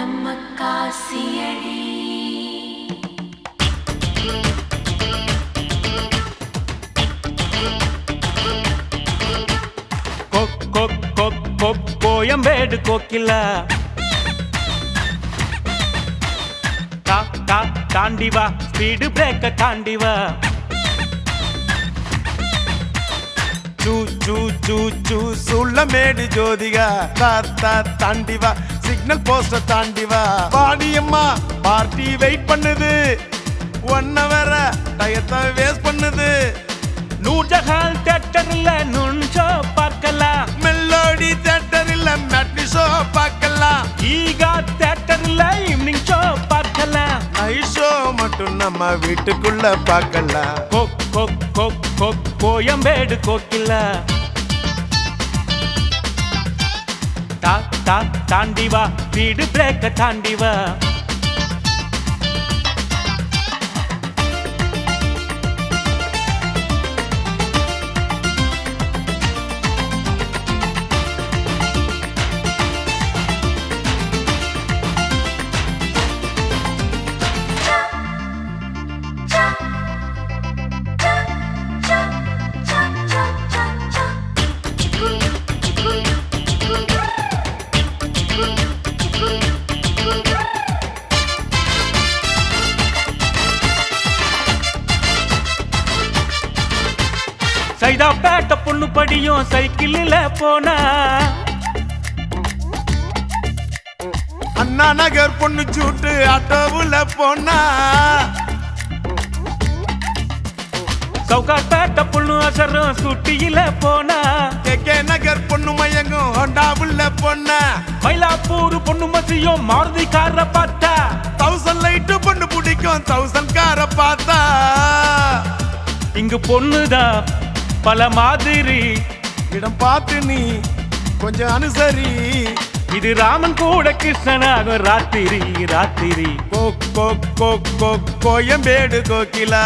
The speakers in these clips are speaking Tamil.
நம்ம காசியடி கொக் கொக் கொக் கொக் கோயம்பேடு கோக்கில கா கா தாண்டி வா ஸ்பீடு பிரேக்க தாண்டி வா சூ சூ சூ சூ சுள்ளமேடு ஜோதிகா தாத்தா தாண்டி வா சிக்னல் போஸ்ட தாண்டி வா பாடியம்மா பார்ட்டி வெயிட் பண்ணுது ஒன் ஹவர டயத்தை வேஸ்ட் பண்ணுது நூர்ஜஹான் தேட்டர்ல நுண்சோ பார்க்கலாம் மெல்லோடி தேட்டர் இல்ல மேட்னி ஷோ பார்க்கலாம் ஈகா தேட்டர்ல ஈவினிங் ஷோ பார்க்கலாம் நைட் ஷோ மட்டும் நம்ம வீட்டுக்குள்ள பார்க்கலாம் கொக் கொக் கொக் கொக் கோயம்பேடு கோக்கில தா தா தாண்டி வா ஸ்பீடு பிரேக்க தாண்டி வா சைதாப்பேட்ட பொண்ணு படியும் சைக்கிளில் போனா அண்ணா நகர் பொண்ணு சூட்டு ஆட்டோவுல போனா சவுகார்பேட்ட பொண்ணு அசரும் சுட்டியில போனா கே கே நகர் பொண்ணு மயங்கும் ஹோண்டாவுல போனா மயிலாப்பூர் பொண்ணு மசியும் மாருதி கார பார்த்தா தௌசண்ட் லைட்டு பொண்ணு பிடிக்கும் தௌசண்ட் கார பார்த்தா இங்கு பொண்ணுதான் பல மாதிரி இடம் பார்த்து நீ கொஞ்சம் அனுசரி இது ராமன் கூட கிருஷ்ணனாகும் ராத்திரி ராத்திரி கோ கோ கோ கோ கோயம்பேடு கோகிலா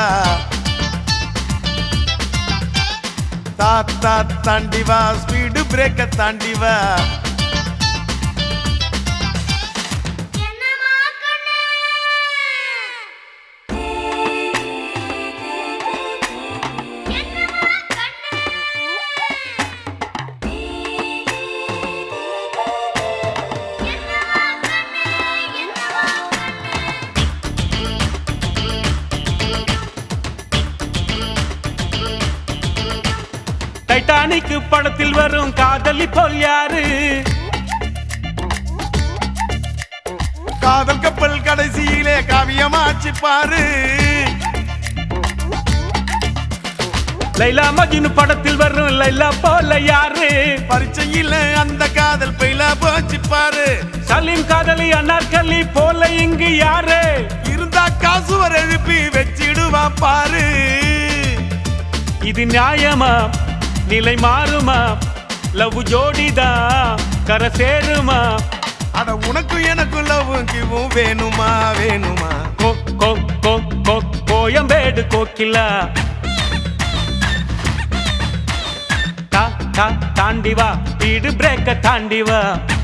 தாத்தா தாண்டி வா ஸ்பீடு பிரேக்க தாண்டி வா டைட்டானிக் படத்தில் வரும் காதலி போல் யாரு காதல் கப்பல் கடைசியிலே காவியமாச்சு பாரு லைலா மஜ்னு படத்தில் வரும் லைலா போல யாரு பரீட்சையில அந்த காதல் பைலா போச்சு பாரு சலீம் காதலி அனார்கலி போல இங்கு யாரு இருந்தா காசு வர எழுப்பி வச்சிடுவான் பாரு இது நியாயமா நிலை மாறுமா லவ் ஜோடிதான் கரை சேருமா அட உனக்கும் எனக்கும் லவ் கிவும் வேணுமா வேணுமா கோ கோ கோ கோ கோயம்பேடு கோக்கிலா தா தா தாண்டி வா ஸ்பீடு பிரேக்க தாண்டி வா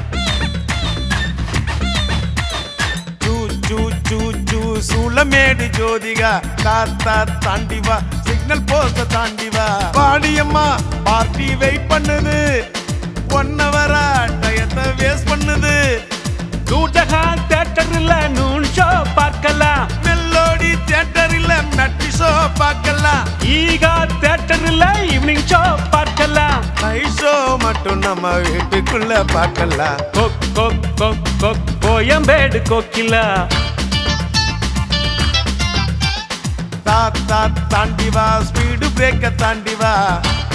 சூ சூ சூ சூ சூளமேடு ஜோதிகா தாத்தா தாண்டி வா சிக்னல் போஸ்ட தாண்டி வா பாடியம்மா பார்ட்டி வெயிட் பண்ணுது ஒன் ஹவரா டயத்தை வேஸ்ட் பண்ணுது நூர்ஜஹான் தேட்டர்ல நூன் ஷோ பார்க்கலாம் மெல்லோடி தியேட்டரில் மெட்டி ஷோ பார்க்கலாம் ஈகா தேட்டர்ல ஈவினிங் ஷோ பார்க்கலாம் நைட் ஷோ மட்டும் நம்ம வீட்டுக்குள்ள பார்க்கலாம் கோ கோ கோ கோ கோயம்பேடு கோக்கிலா தாத்தா தாண்டி வா ஸ்பீடு பிரேக்க தாண்டி வா